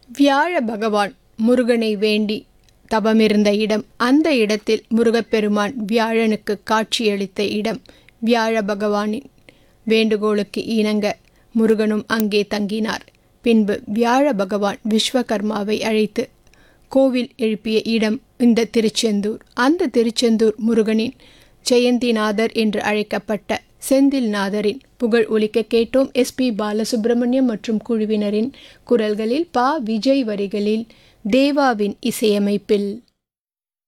வியாழ பகவான் முருகனை வேண்டி தவமிருந்த இடம் அந்த இடத்தில் முருகப்பெருமான் வியாழனுக்கு காட்சியளித்த இடம் வியாழ பகவானின் வேண்டுகோளுக்கு இணங்க முருகனும் அங்கே தங்கினார் பின்பு வியாழ பகவான் விஸ்வகர்மாவை அழைத்து கோவில் எழுப்பிய இடம் இந்த திருச்செந்தூர் அந்த திருச்செந்தூர் முருகனின் ஜெயந்திநாதர் என்று அழைக்கப்பட்ட செந்தில்நாதரின் புகழ் ஒலிக்க கேட்டோம் எஸ்பி பாலசுப்ரமணியம் மற்றும் குழுவினரின் குரல்களில் பா விஜய் வரிகளில் தேவாவின் இசையமைப்பில்